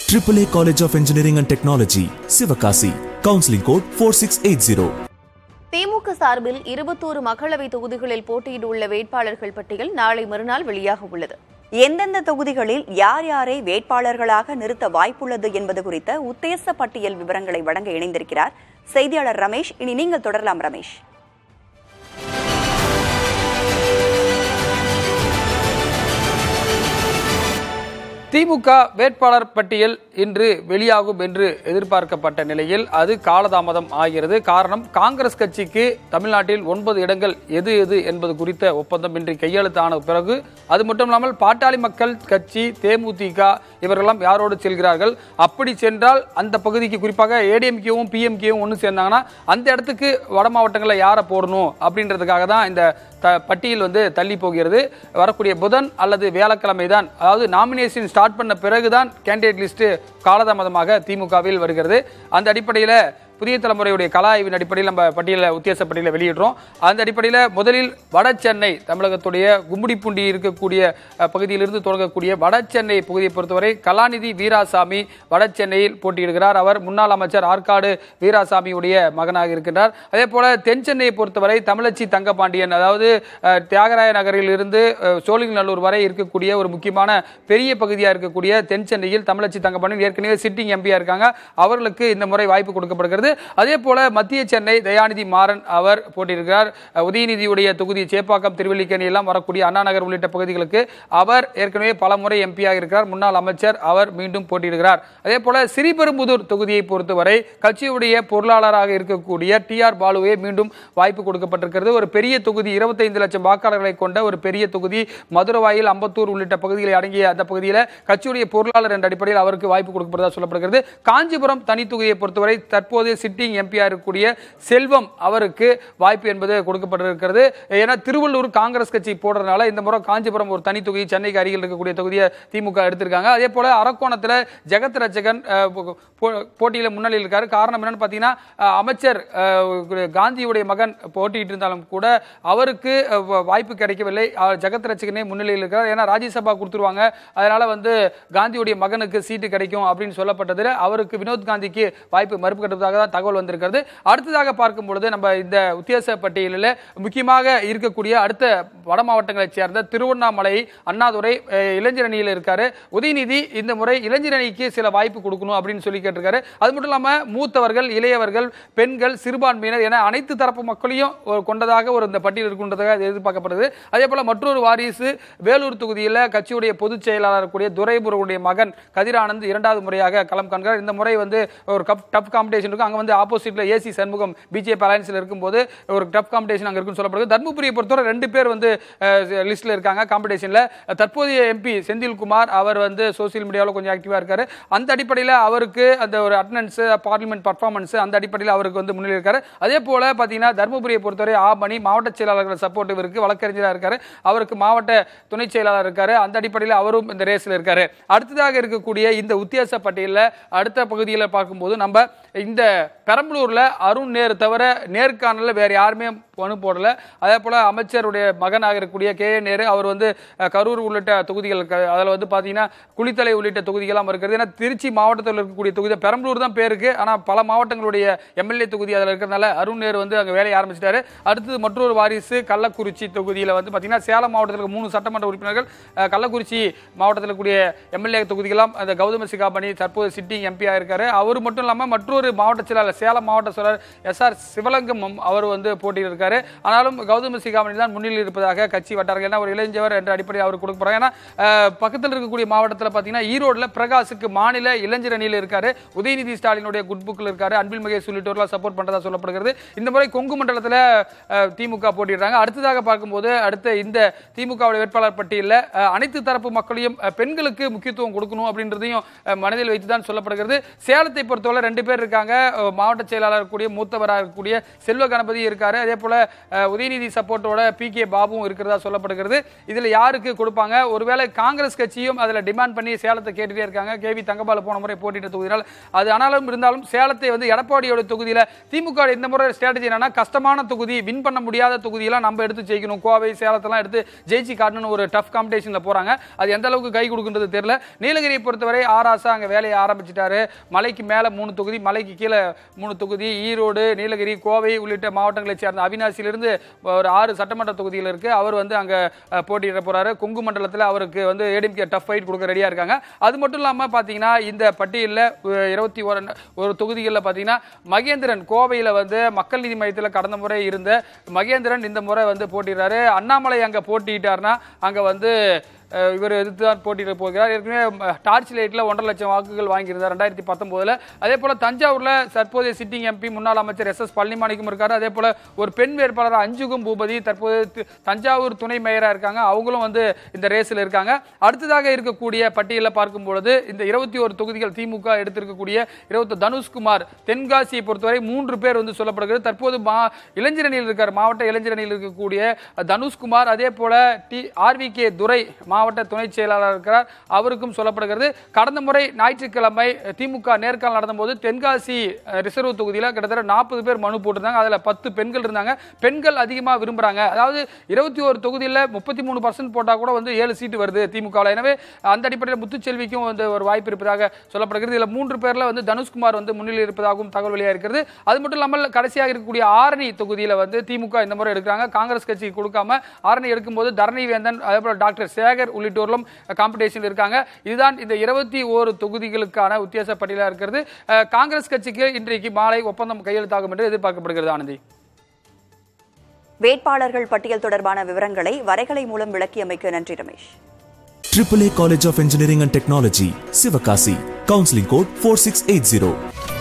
AAA College of Engineering and Technology, Sivakasi. Counseling code 4680. திமுக சார்பில் இருபத்தோரு மக்களவை தொகுதிகளில் போட்டியிட்டுள்ள வேட்பாளர்கள் பட்டியல் நாளை மறுநாள் வெளியாக உள்ளது எந்தெந்த தொகுதிகளில் யார் யாரை வேட்பாளர்களாக நிறுத்த வாய்ப்புள்ளது என்பது குறித்த உத்தேச பட்டியல் விவரங்களை வழங்க இணைந்திருக்கிறார் செய்தியாளர் ரமேஷ் இனி நீங்கள் தொடரலாம் ரமேஷ் திமுக வேட்பாளர் பட்டியல் இன்று வெளியாகும் என்று எதிர்பார்க்கப்பட்ட நிலையில் அது காலதாமதம் ஆகிறது காரணம் காங்கிரஸ் கட்சிக்கு தமிழ்நாட்டில் ஒன்பது இடங்கள் எது எது என்பது குறித்த ஒப்பந்தம் இன்றி கையெழுத்தான பிறகு அது மட்டும் இல்லாமல் பாட்டாளி மக்கள் கட்சி தேமுதிக இவர்களெல்லாம் யாரோடு செல்கிறார்கள் அப்படி சென்றால் அந்த பகுதிக்கு குறிப்பாக ஏடிஎம்கேவும் பிஎம்கேவும் ஒன்று சேர்ந்தாங்கன்னா அந்த இடத்துக்கு வட மாவட்டங்களில் யாரை போடணும் அப்படின்றதுக்காக தான் இந்த த பட்டியல் வந்து தள்ளி போகிறது வரக்கூடிய புதன் அல்லது வியாழக்கிழமை தான் அதாவது நாமினேஷன் ஸ்டார்ட் பண்ண பிறகுதான் கேண்டிடேட் லிஸ்ட் காலதாமதமாக திமுகவில் வருகிறது அந்த அடிப்படையில் புதிய தலைமுறையுடைய கலா ஆய்வின் அடிப்படையில் நம்ம பட்டியலை உத்தேச பட்டியலை வெளியிடுறோம் அந்த அடிப்படையில் முதலில் வட சென்னை தமிழகத்துடைய கும்மிடிப்பூண்டி இருக்கக்கூடிய அஹ், பகுதியிலிருந்து தொடங்கக்கூடிய வட சென்னை பகுதியை பொறுத்தவரை கலாநிதி வீராசாமி வட சென்னையில் போட்டியிடுகிறார் அவர் முன்னாள் அமைச்சர் ஆற்காடு வீராசாமியுடைய மகனாக இருக்கின்றார் அதே போல தென் சென்னையை பொறுத்தவரை தமிழச்சி தங்கபாண்டியன் அதாவது அஹ், தியாகராய நகரில் இருந்து அஹ், சோழிங்கநல்லூர் வரை இருக்கக்கூடிய ஒரு முக்கியமான பெரிய பகுதியாக இருக்கக்கூடிய தென் சென்னையில் தமிழச்சி தங்கபாண்டியன் ஏற்கனவே சிட்டிங் எம்பியா இருக்காங்க அவர்களுக்கு இந்த முறை வாய்ப்பு கொடுக்கப்படுகிறது அதே போல மத்திய சென்னை தயாநிதி மாறன் அவர் போட்டியிருக்கிறார் அஹ், உதயநிதியுடைய தொகுதி சேப்பாக்கம் திருவல்லிக்கேணி எல்லாம் வரக்கூடிய அண்ணா நகர் உள்ளிட்ட பகுதிகளுக்கு அவர் ஏற்கனவே பல முறை எம்பியாக இருக்கிறார் முன்னாள் அமைச்சர் அவர் மீண்டும் போட்டியிடுகிறார் அதே போல ஸ்ரீபெரும்புதூர் தொகுதியை பொறுத்தவரை கட்சியுடைய பொருளாளராக இருக்கக்கூடிய டி ஆர் பாலுவே மீண்டும் வாய்ப்பு கொடுக்கப்பட்டிருக்கிறது ஒரு பெரிய தொகுதி இருபத்தைந்து லட்சம் வாக்காளர்களை கொண்ட ஒரு பெரிய தொகுதி மதுரவாயில் அம்பத்தூர் உள்ளிட்ட பகுதிகளை அடங்கிய அந்த பகுதியில் கட்சியுடைய பொருளாளர் என்ற அடிப்படையில் அவருக்கு வாய்ப்பு கொடுக்கப்படுவதாக சொல்லப்படுகிறது காஞ்சிபுரம் தனி தொகுதியை பொறுத்தவரை தற்போது சிட்டிங் எம்பியா இருக்கக்கூடிய செல்வம் அவருக்கு வாய்ப்பு என்பது கொடுக்கப்பட்டிருக்கிறது ஏன்னா திருவள்ளூர் காங்கிரஸ் கட்சி போடுறதுனால இந்த முறை காஞ்சிபுரம் ஒரு தனி தொகுதி சென்னைக்கு அருகில் இருக்கக்கூடிய தொகுதியை திமுக எடுத்திருக்காங்க அதே போல அரக்கோணத்தில் ஜெகத் ரட்சகன் அஹ், போ- போ- போட்டியில முன்னிலையில் இருக்காரு காரணம் என்னன்னு பார்த்தீங்கன்னா அஹ், அமைச்சர் அஹ், காந்தியுடைய மகன் போட்டியிட்டு இருந்தாலும் கூட அவருக்கு அஹ், வ- வாய்ப்பு கிடைக்கவில்லை அவர் ஜெகத் ரட்சகனே முன்னிலையில் இருக்கிறார் ஏன்னா ராஜ்யசபா கொடுத்துருவாங்க அதனால வந்து காந்தியுடைய மகனுக்கு சீட்டு கிடைக்கும் அப்படின்னு சொல்லப்பட்டதில் அவருக்கு வினோத் காந்திக்கு வாய்ப்பு மறுக்கப்பட்டதாக தான் தகவல் வந்திருக்கிறது அடுத்ததாக பார்க்கும் பொழுது நம்ம இந்த உத்தியாச பட்டியலில் முக்கியமாக இருக்கக்கூடிய அடுத்த வட மாவட்டங்களைச் சேர்ந்த திருவண்ணாமலை அண்ணாதுரை அஹ், இளைஞர் அணியில் இருக்காரு உதயநிதி இந்த முறை இளைஞர் அணிக்கு சில வாய்ப்பு கொடுக்கணும் அப்படின்னு சொல்லி கேட்டிருக்காரு அது மட்டும் இல்லாம மூத்தவர்கள் இளையவர்கள் பெண்கள் சிறுபான்மையினர் என அனைத்து தரப்பு மக்களையும் ஒரு கொண்டதாக ஒரு இந்த பட்டியல் இருக்கின்றதாக எதிர்பார்க்கப்படுது அதே போல மற்றொரு வாரிசு வேலூர் தொகுதியில் கட்சியுடைய பொதுச் செயலாளர் கூடிய துரைமுருகனுடைய மகன் கதிரானந்த் இரண்டாவது முறையாக களம் காண்கிறார் இந்த முறை வந்து ஒரு கப் டஃப் காம்படிஷன் இருக்கும் அங்க வந்து ஆப்போசிட்ல ஏசி சண்முகம் பிஜேபி அலையன்ஸ்ல இருக்கும்போது ஒரு டஃப் காம்படிஷன் அங்க இருக்குன்னு சொல்லப்படுது தர்மபுரியை பொறுத்தவரை ரெண்டு பேர் வந்து லிஸ்ட்ல இருக்காங்க காம்படிஷன்ல தற்போதைய எம்பி செந்தில்குமார் அவர் வந்து சோசியல் மீடியாவில் கொஞ்சம் ஆக்டிவா இருக்காரு அந்த அடிப்படையில் அவருக்கு அந்த ஒரு அட்டண்டன்ஸ் பார்லிமெண்ட் பர்ஃபார்மன்ஸ் அந்த அடிப்படையில் அவருக்கு வந்து முன்னிலை இருக்காரு அதே போல பார்த்தீங்கன்னா தர்மபுரியை பொறுத்தவரை ஆபணி மாவட்ட செயலாளர்கள் சப்போர்ட் இருக்கு வழக்கறிஞராக இருக்காரு அவருக்கு மாவட்ட துணை செயலாளர் இருக்காரு அந்த அடிப்படையில் அவரும் இந்த ரேஸ்ல இருக்காரு அடுத்ததாக இருக்கக்கூடிய இந்த உத்தியாச பட்டியலில் அடுத்த பகுதியில் பார்க்கும்போது நம்ம இந்த பெரம்பலூர்ல அருண் நேரு தவிர நேர்காணல வேற யாருமே மனு போடல அதே போல அமைச்சருடைய மகனாக இருக்கக்கூடிய கே ஏ நேரு அவர் வந்து அஹ், கரூர் உள்ளிட்ட தொகுதிகள் க- அதுல வந்து பாத்தீங்கன்னா குளித்தலை உள்ளிட்ட தொகுதிகள்லாம் இருக்கிறது ஏன்னா திருச்சி மாவட்டத்தில் இருக்கக்கூடிய தொகுதி பெரம்பலூர் தான் பேருக்கு ஆனா பல மாவட்டங்களுடைய எம்எல்ஏ தொகுதி அதில் இருக்கிறதுனால அருண் நேரு வந்து அங்க வேலையை ஆரம்பிச்சிட்டாரு அடுத்தது மற்றொரு வாரிசு கள்ளக்குறிச்சி தொகுதியில வந்து பாத்தீங்கன்னா சேலம் மாவட்டத்தில் இருக்க மூணு சட்டமன்ற உறுப்பினர்கள் அஹ், கள்ளக்குறிச்சி மாவட்டத்தில் இருக்கக்கூடிய எம்எல்ஏ தொகுதிகளாம் அந்த கௌதம சிகாமணி தற்போது சிட்டிங் எம்பியா இருக்காரு அவர் மட்டும் இல்லாம மற்றொரு மாவட்ட செயலாளர் சேலம் மாவட்ட செயலாளர் எஸ் ஆர் சிவலிங்கம் அவர் வந்து போட்டியில் இருக்காரு ஆனாலும் கௌதம சிகாமணி தான் முன்னிலையில் இருப்பதாக கட்சி வட்டார்கள் ஏன்னா ஒரு இளைஞர் என்ற அடிப்படையில் அவர் கொடுக்க போறாங்க ஏன்னா அஹ், பக்கத்தில் இருக்கக்கூடிய மாவட்டத்தில் பார்த்தீங்கன்னா ஈரோடுல பிரகாஷுக்கு மாநில இளைஞர் அணியில் இருக்காரு உதயநிதி ஸ்டாலினுடைய குட் புக்கில் இருக்காரு அன்பில் மகேஷ் உள்ளிட்டோர்லாம் சப்போர்ட் பண்றதா சொல்லப்படுகிறது இந்த முறை கொங்கு மண்டலத்தில் அஹ், திமுக போட்டியிடுறாங்க அடுத்ததாக பார்க்கும்போது அடுத்த இந்த திமுகவுடைய வேட்பாளர் பட்டியலில் அஹ், அனைத்து தரப்பு மக்களையும் அஹ், பெண்களுக்கு முக்கியத்துவம் கொடுக்கணும் அப்படின்றதையும் அஹ், மனதில் வைத்து தான் சொல்லப்படுகிறது சேலத்தை பொறுத்தவரை ரெண்டு பேர் இருக்காங்க மாவட்ட செயலாளர் இருக்கக்கூடிய மூத்தவராக இருக்கக்கூடிய செல்வ கணபதி இருக்காரு அதே போல அஹ், உதயநிதி சப்போர்ட்டோட பி கே பாபுவும் இருக்கிறதா சொல்லப்படுகிறது இதுல யாருக்கு கொடுப்பாங்க ஒருவேளை காங்கிரஸ் கட்சியும் அதுல டிமாண்ட் பண்ணி சேலத்தை கேட்டுட்டே இருக்காங்க கே வி தங்கபால போன முறை போட்டியிட்ட தொகுதியால் அது ஆனாலும் இருந்தாலும் சேலத்தை வந்து எடப்பாடியோட தொகுதியில திமுக இந்த முறை ஸ்ட்ராட்டஜி என்னன்னா கஷ்டமான தொகுதி வின் பண்ண முடியாத தொகுதியெல்லாம் நம்ம எடுத்து ஜெயிக்கணும் கோவை சேலத்தெல்லாம் எடுத்து ஜெயிச்சு காட்டணும்னு ஒரு டஃப் காம்படிஷன்ல போறாங்க அது எந்த அளவுக்கு கை கொடுக்குன்றது தெரியல நீலகிரியை பொறுத்தவரை ஆராசா அங்க வேலையை ஆரம்பிச்சிட்டாரு மலைக்கு மேல மூணு தொகுதி மலைக்கு கீழே மூணு தொகுதி ஈரோடு நீலகிரி கோவை உள்ளிட்ட மாவட்டங்களை சேர்ந்த அவினாசியிலிருந்து ஒரு ஆறு சட்டமன்ற தொகுதிகள் இருக்கு அவர் வந்து அங்க அஹ், போட்டியிட போறாரு கொங்கு மண்டலத்தில் அவருக்கு வந்து ஏடிஎம்கே டஃப் ஃபைட் கொடுக்க ரெடியா இருக்காங்க அது மட்டும் இல்லாம பாத்தீங்கன்னா இந்த பட்டியலில் இருபத்தி ஒரு ஒரு தொகுதிகளில் பாத்தீங்கன்னா மகேந்திரன் கோவையில வந்து மக்கள் நீதி மையத்தில் கடந்த முறை இருந்த மகேந்திரன் இந்த முறை வந்து போட்டிடுறாரு அண்ணாமலை அங்க போட்டிட்டாருன்னா அங்க வந்து அஹ், இவர் எதிர்த்து தான் போட்டியிட போகிறார் ஏற்கனவே ம, டார்ச் லைட்ல ஒன்றரை லட்சம் வாக்குகள் வாங்கியிருந்தார் ரெண்டாயிரத்தி பத்தொன்பதுல அதே போல தஞ்சாவூர்ல தற்போதைய சிட்டிங் எம்பி முன்னாள் அமைச்சர் எஸ் எஸ் பழனிமாணிக்கும் இருக்காரு அதே போல ஒரு பெண் வேட்பாளர் அஞ்சுகும் பூபதி தற்போது தி- தஞ்சாவூர் துணை மேயரா இருக்காங்க அவங்களும் வந்து இந்த ரேஸ்ல இருக்காங்க அடுத்ததாக இருக்கக்கூடிய பட்டியலில் பார்க்கும் பொழுது இந்த இருபத்தி ஒரு தொகுதிகள் திமுக எடுத்திருக்கக்கூடிய இருபத்தி தனுஷ்குமார் தென்காசியை பொறுத்தவரை மூன்று பேர் வந்து சொல்லப்படுகிறது தற்போது மா இளைஞரணியில் இருக்கார் மாவட்ட இளைஞரணியில் இருக்கக்கூடிய தனுஷ்குமார் அதே போல டி ஆர்வி கே துரை மாவட்ட துணை செயலாளர் இருக்கிறார் அவருக்கும் சொல்லப்படுகிறது கடந்த முறை ஞாயிற்றுக்கிழமை திமுக நேர்காணல் நடந்தபோது தென்காசி அஹ், ரிசர்வ் தொகுதியில் கிட்டத்தட்ட நாற்பது பேர் மனு போட்டிருந்தாங்க அதுல பத்து பெண்கள் இருந்தாங்க பெண்கள் அதிகமா விரும்புறாங்க அதாவது இருபத்தி ஒரு தொகுதியில் முப்பத்தி மூணு பர்சன்ட் போட்டா கூட வந்து ஏழு சீட்டு வருது திமுகவில் எனவே அந்த அடிப்படையில் முத்துச்செல்விக்கும் வந்து ஒரு வாய்ப்பு இருப்பதாக சொல்லப்படுகிறது இதுல மூன்று பேர்ல வந்து தனுஷ்குமார் வந்து முன்னிலை இருப்பதாகவும் தகவல் வெளியாக இருக்கிறது அது மட்டும் இல்லாமல் கடைசியாக இருக்கக்கூடிய ஆரணி தொகுதியில வந்து திமுக இந்த முறை எடுக்கிறாங்க காங்கிரஸ் கட்சி கொடுக்காம ஆரணி எடுக்கும்போது தரணி வேந்தன் அதே போல டாக்டர் சேகர் உள்ளிட்டோர்களும் காம்படிஷன் இருக்காங்க இதுதான் இந்த இருபத்தி ஓரு தொகுதிகளுக்கான உத்தியாச பட்டியலாக இருக்கிறது அஹ், காங்கிரஸ் கட்சிக்கு இன்றைக்கு மாலை ஒப்பந்தம் கையெழுத்தாகும் என்று எதிர்பார்க்கப்படுகிறது ஆனந்தி வேட்பாளர்கள் பட்டியல் தொடர்பான விவரங்களை வரைகலை மூலம் விளக்கியமைக்கு நன்றி Ramesh AAA College of Engineering and Technology, Sivakasi. Counseling code 4680.